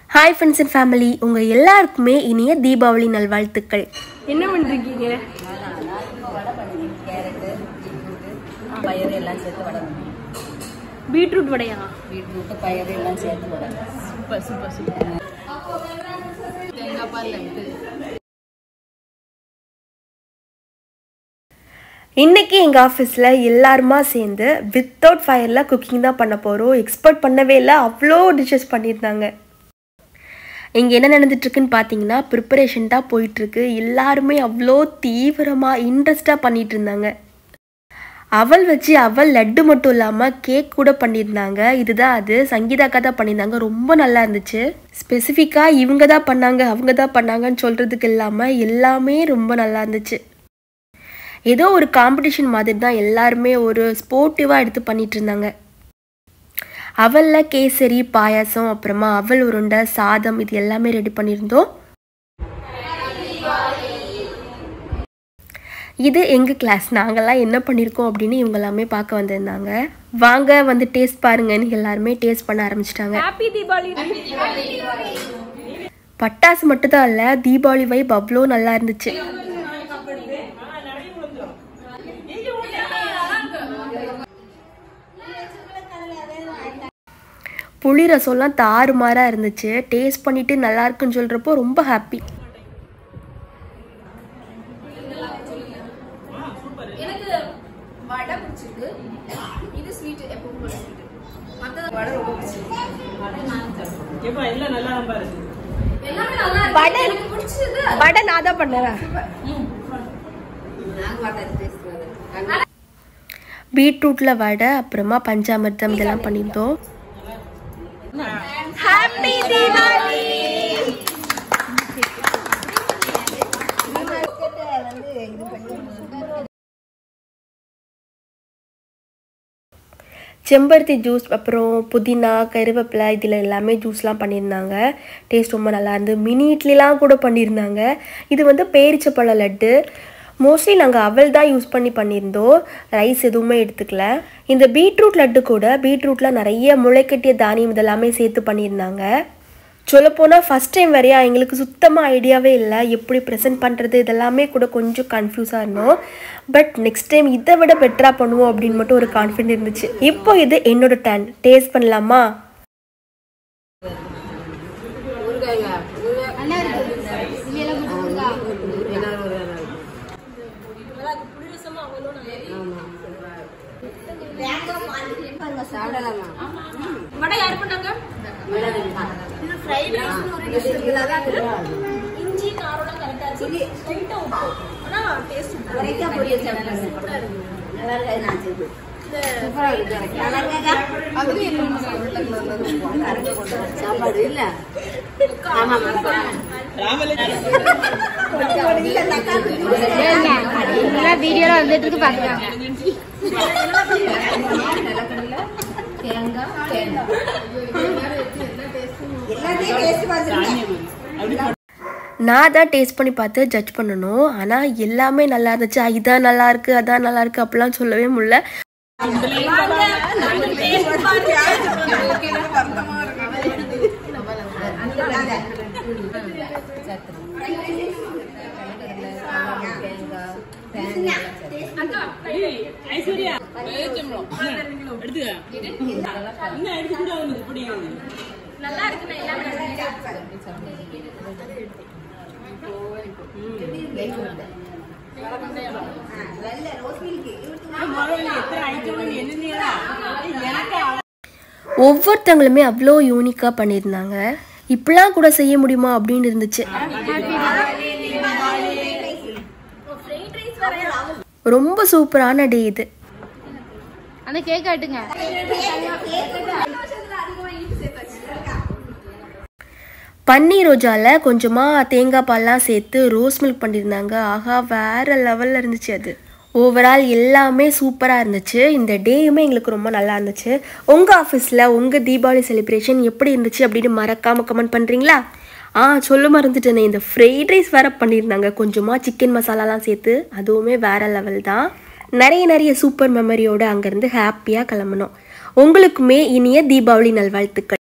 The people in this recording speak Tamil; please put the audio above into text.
ஹாய் ஃப்ரெண்ட்ஸ் அண்ட் ஃபேமிலி உங்கள் எல்லாருக்குமே இனிய தீபாவளி நல்வாழ்த்துக்கள் என்ன பண்ணுறீங்க கேரட்டு பீட்ரூட்டு பயிறு எல்லாம் சேர்த்து வடை பண்ணுவோம் பீட்ரூட் வடையா பீட்ரூட்டு பயிறு எல்லாம் சேர்த்து வடை சூப்பர் சூப்பர் சூப்பர் தேங்காய் பால் லட்டு இன்னைக்கு எங்கள் ஆஃபீஸில் எல்லாருமா சேர்ந்து வித்தவுட் ஃபயரில் குக்கிங் தான் பண்ண போகிறோம் எக்ஸ்பெக்ட் பண்ணவே இல்லை அவ்வளோ டிஷ்ஷஸ் பண்ணியிருந்தாங்க இங்கே என்ன நடந்துட்டுருக்குன்னு பார்த்தீங்கன்னா ப்ரிப்பரேஷன் தான் போயிட்டுருக்கு எல்லாருமே அவ்வளோ தீவிரமாக இன்ட்ரெஸ்டாக பண்ணிட்டு இருந்தாங்க அவல் வச்சு அவல் லட்டு மட்டும் இல்லாமல் கேக் கூட பண்ணியிருந்தாங்க இதுதான் அது சங்கீதாக்கா தான் பண்ணியிருந்தாங்க ரொம்ப நல்லா இருந்துச்சு ஸ்பெசிஃபிக்காக இவங்க தான் பண்ணாங்க அவங்க தான் பண்ணாங்கன்னு சொல்கிறதுக்கு இல்லாமல் எல்லாமே ரொம்ப நல்லா இருந்துச்சு ஏதோ ஒரு காம்படிஷன் மாதிரி தான் எல்லாருமே ஒரு ஸ்போர்ட்டிவாக எடுத்து பண்ணிட்டு இருந்தாங்க அவலில் கேசரி பாயாசம் அப்புறமா அவல் உருண்டை சாதம் இது எல்லாமே ரெடி பண்ணியிருந்தோம் இது எங்கள் கிளாஸ் நாங்கள்லாம் என்ன பண்ணியிருக்கோம் அப்படின்னு இவங்க எல்லாமே பார்க்க வந்திருந்தாங்க வாங்க வந்து டேஸ்ட் பாருங்கன்னு எல்லாருமே டேஸ்ட் பண்ண ஆரம்பிச்சிட்டாங்க ஹாப்பி தீபாவளி பட்டாசு மட்டும் தான் இல்லை தீபாவளி வைப் அவ்வளோ நல்லா இருந்துச்சு புளி ரசம்லாம் தாறுமாறாக இருந்துச்சு டேஸ்ட் பண்ணிட்டு நல்லா இருக்குன்னு சொல்கிறப்போ ரொம்ப ஹாப்பி எனக்கு வடை பிடிச்சிருக்கு இது ஸ்வீட் எப்பவும் போல ஸ்வீட் மற்றது வடை ரொம்ப பிடிச்சிருக்கு வடை நான் சாப்பிடுவேன். எல்லாமே நல்லா இருக்கு. வடை- எனக்கு பிடிச்சது வடை நான் தான் பண்ணேன் நாங்க வடை taste வருது. பீட்ரூட்டில் வடை அப்புறமா பஞ்சாமிர்தம் இதெல்லாம் பண்ணியிருந்தோம் ஹாப்பி தீபாவளி செம்பருத்தி ஜூஸ் அப்புறம் புதினா கருவேப்பிலை இதில் எல்லாமே ஜூஸ்லாம் பண்ணியிருந்தாங்க டேஸ்ட் ரொம்ப நல்லா இருந்து மினி இட்லிலாம் கூட பண்ணியிருந்தாங்க இது வந்து பேரிச்சப்பழ லட்டு மோஸ்ட்லி நாங்கள் அவல் தான் யூஸ் பண்ணி பண்ணியிருந்தோம் ரைஸ் எதுவுமே எடுத்துக்கல இந்த பீட்ரூட் லட்டு கூட பீட்ரூட்டில் நிறைய முளைக்கட்டிய தானியம் இதெல்லாமே சேர்த்து பண்ணியிருந்தாங்க சொல்லப்போனால் ஃபஸ்ட் டைம் வரையா எங்களுக்கு சுத்தமாக ஐடியாவே இல்லை எப்படி ப்ரெசென்ட் பண்ணுறது இதெல்லாமே கூட கொஞ்சம் கன்ஃபியூஸாக இருந்தோம் பட் நெக்ஸ்ட் டைம் இதை விட பெட்டராக பண்ணுவோம் அப்படின்னு மட்டும் ஒரு கான்ஃபிடென்ட் இருந்துச்சு இப்போ இது என்னோட டேன் டேஸ்ட் பண்ணலாமா ஊறுகாய்ங்க. ஊறுகாய். ஆ, எல்லாரும் ஊறுகாய் தான். ஆமா. சாப்பிடலாமா? வடை யார் பண்ணாங்க வடை இருக்குமா? இஞ்சி காரம்லாம் கரெக்டா இருக்கு லைட்டா உப்பு ஆனா டேஸ்ட் கரெக்டா பொரியல் சாப்பிடுங்க. நல்லா இருக்கா? நான் செய்வேன். சூப்பரா இருக்கு. நல்லா இருக்காக்கா? சாப்பாடு இல்ல ஆமா வீடியோல வந்துட்டு இருக்கு பாக்குறாங்க தேங்காய் தேங்காய் எல்லாத்தையும் டேஸ்ட் பார்த்துருக்கேன் நான் தான் டேஸ்ட் பண்ணி பார்த்து ஜட்ஜ் பண்ணணும் ஆனால் எல்லாமே நல்லா இருந்துச்சு "ஆ, இதான் நல்லா இருக்கு அதான் நல்லா இருக்கு அப்படிலாம் சொல்லவே முடியல நல்லா இருக்குண்ணா எல்லாமே ஒவ்வொருத்தங்களுமே அவ்வளோ யூனிக்காக பண்ணியிருந்தாங்க இப்படிலாம் கூட செய்ய முடியுமா அப்படின்னு இருந்துச்சு ரொம்ப சூப்பரான டே இது அந்த கேக் காட்டுங்க பன்னீர் ரோஜாவில் கொஞ்சமாக தேங்காய் பால்லாம் சேர்த்து ரோஸ் மில்க் பண்ணியிருந்தாங்க ஆஹா வேற லெவலில் இருந்துச்சு அது ஓவரால் எல்லாமே சூப்பராக இருந்துச்சு இந்த டேயுமே எங்களுக்கு ரொம்ப நல்லா இருந்துச்சு உங்கள் ஆஃபீஸில் உங்கள் தீபாவளி செலிப்ரேஷன் எப்படி இருந்துச்சு அப்படின்னு மறக்காமல் கமெண்ட் பண்ணுறீங்களா ஆ சொல்ல மறந்துட்டேனே இந்த ஃப்ரைட் ரைஸ் வேற பண்ணியிருந்தாங்க கொஞ்சமாக சிக்கன் மசாலாலாம் சேர்த்து அதுவுமே வேற லெவல் தான் நிறைய நிறைய சூப்பர் மெமரியோடு அங்கேருந்து ஹாப்பியாக கிளம்பணும் உங்களுக்குமே இனிய தீபாவளி நல்வாழ்த்துக்கள்